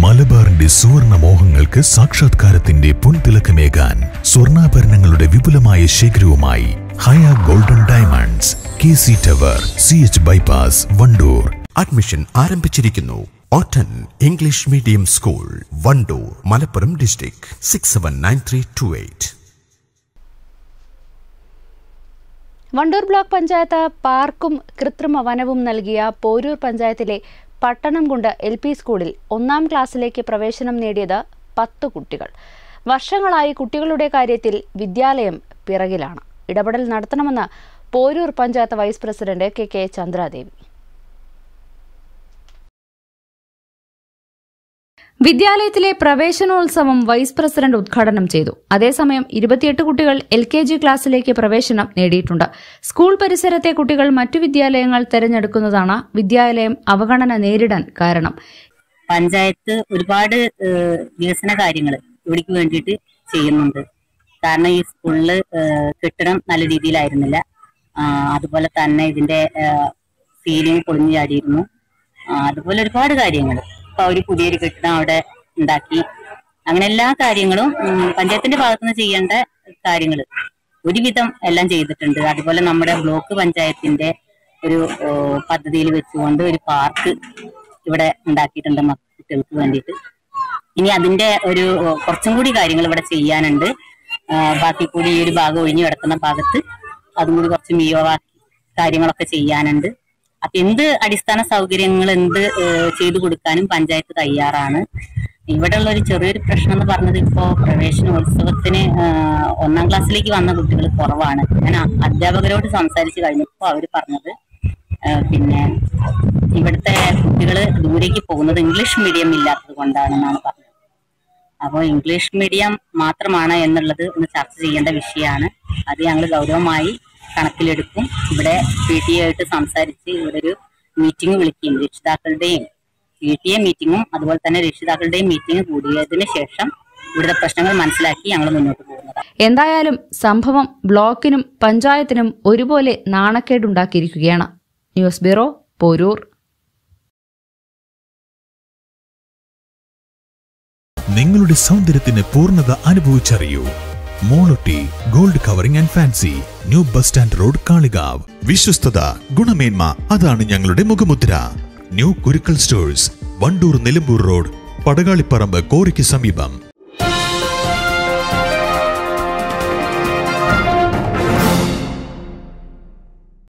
മലബാറിന്റെ സുവർണ മോഹങ്ങൾക്ക് സാക്ഷാത്കാരത്തിന്റെ പൊൻതിളക്കമേകാൻ സ്വർണ്ണാഭരണങ്ങളുടെ വിപുലമായ ശേഖരവുമായി Haya golden diamonds K C tower C H bypass Wandoor admission ആരംഭിച്ചിരിക്കുന്നു ഓട്ടൻ English medium school Wandoor Malappuram district six seven nine three two eight Wandoor block panchayat പാർക്കും കൃത്രിമ വനവും നൽകിയ പോരൂർ പഞ്ചായത്തിലെ പട്ടണംകുണ്ട് എൽ പി സ്കൂളിൽ ഒന്നാം ക്ലാസ്സിലേക്ക് പ്രവേശനം നേടിയത് പത്ത് കുട്ടികൾ വർഷങ്ങളായി കുട്ടികളുടെ കാര്യത്തിൽ വിദ്യാലയം പിറകിലാണ് ഇടപെടൽ നടത്തണമെന്ന് Poroor panchayat vice president K K Chandradevi വിദ്യാലയത്തിലെ പ്രവേശനോത്സവം വൈസ് പ്രസിഡന്റ് ഉദ്ഘാടനം ചെയ്തു അതേസമയം ഇരുപത്തിയെട്ട് കുട്ടികൾ എൽ കെ ജി ക്ലാസ്സിലേക്ക് പ്രവേശനം നേടിയിട്ടുണ്ട് സ്കൂൾ പരിസരത്തെ കുട്ടികൾ മറ്റു വിദ്യാലയങ്ങൾ തെരഞ്ഞെടുക്കുന്നതാണ് വിദ്യാലയം അവഗണന നേരിടാൻ കാരണം പഞ്ചായത്ത് ഒരുപാട് ഏഹ്, വികസന കാര്യങ്ങൾ ഇവിടേക്ക് വേണ്ടിയിട്ട് ചെയ്യുന്നുണ്ട് കാരണം ഈ സ്കൂളില് ഏഹ്, കെട്ടിടം നല്ല രീതിയിലായിരുന്നില്ല ആ, അതുപോലെ തന്നെ ഇതിന്റെ സീലിംഗ് പൊളിഞ്ഞു ചാടിയിരുന്നു ആ, അതുപോലെ ഒരുപാട് കാര്യങ്ങൾ ഇപ്പൊ ഒരു പുതിയൊരു കെട്ടിടം അവിടെ ഉണ്ടാക്കി അങ്ങനെ എല്ലാ കാര്യങ്ങളും ഉം, പഞ്ചായത്തിന്റെ ഭാഗത്തുനിന്ന് ചെയ്യേണ്ട കാര്യങ്ങൾ ഒരുവിധം എല്ലാം ചെയ്തിട്ടുണ്ട് അതുപോലെ നമ്മുടെ ബ്ലോക്ക് പഞ്ചായത്തിന്റെ ഒരു ഏഹ്, പദ്ധതിയിൽ വെച്ചുകൊണ്ട് ഒരു പാർക്ക് ഇവിടെ ഉണ്ടാക്കിയിട്ടുണ്ട് മക്ക- കുട്ടികൾക്ക് വേണ്ടിയിട്ട് ഇനി അതിന്റെ ഒരു ഏഹ്, കുറച്ചും കൂടി കാര്യങ്ങൾ ഇവിടെ ചെയ്യാനുണ്ട് ആ, ബാക്കി കൂടി ഈ ഒരു ഭാഗം ഒഴിഞ്ഞു കിടക്കുന്ന ഭാഗത്ത് അതും കൂടി കുറച്ച് മിയോവാക്കി കാര്യങ്ങളൊക്കെ ചെയ്യാനുണ്ട് അപ്പൊ എന്ത് അടിസ്ഥാന സൗകര്യങ്ങൾ എന്ത് ഏഹ്, ചെയ്തു കൊടുക്കാനും പഞ്ചായത്ത് തയ്യാറാണ് ഇവിടെ ഉള്ള ഒരു ചെറിയൊരു പ്രശ്നം എന്ന് പറഞ്ഞത് ഇപ്പോ പ്രവേശനോത്സവത്തിന് ആഹ്, ഒന്നാം ക്ലാസ്സിലേക്ക് വന്ന കുട്ടികൾ കുറവാണ് ഞാൻ അ- അധ്യാപകരോട് സംസാരിച്ച് കഴിഞ്ഞപ്പോൾ അവർ പറഞ്ഞത് ആഹ്, പിന്നെ ഇവിടുത്തെ കുട്ടികൾ ദൂരേക്ക് പോകുന്നത് ഇംഗ്ലീഷ് മീഡിയം ഇല്ലാത്തത് കൊണ്ടാണെന്നാണ് പറഞ്ഞത് അപ്പോൾ ഇംഗ്ലീഷ് മീഡിയം മാത്രമാണ് എന്നുള്ളത് ഒന്ന് ചർച്ച ചെയ്യേണ്ട വിഷയമാണ് അത് ഞങ്ങൾ ഗൗരവമായി കണക്കിലെടുക്കും ഇവിടെ പി ടി എ ആയിട്ട് സംസാരിച്ച് ഇവിടെ ഒരു മീറ്റിംഗ് വിളിക്കുകയും രക്ഷിതാക്കളുടെയും പി ടി എ മീറ്റിങ്ങും അതുപോലെ തന്നെ രക്ഷിതാക്കളുടെയും മീറ്റിംഗ് കൂടിയതിന് ശേഷം ഇവിടുത്തെ പ്രശ്നങ്ങൾ മനസ്സിലാക്കി ഞങ്ങൾ മുന്നോട്ട് പോകുന്നതാണ് എന്തായാലും സംഭവം ബ്ലോക്കിനും പഞ്ചായത്തിനും ഒരുപോലെ നാണക്കേടുണ്ടാക്കിയിരിക്കുകയാണ് ന്യൂസ് ബ്യൂറോ പോരൂർ നിങ്ങളുടെ സൗന്ദര്യത്തിന് പൂർണ്ണത അനുഭവിച്ചറിയൂ Molotti gold covering and fancy new bus stand road Kalikavu വിശ്വസ്തത ഗുണമേന്മ അതാണ് ഞങ്ങളുടെ മുഖമുദ്ര new Kurukkal stores Wandoor Nilambur road Padakaliparambu കോറിക്ക് സമീപം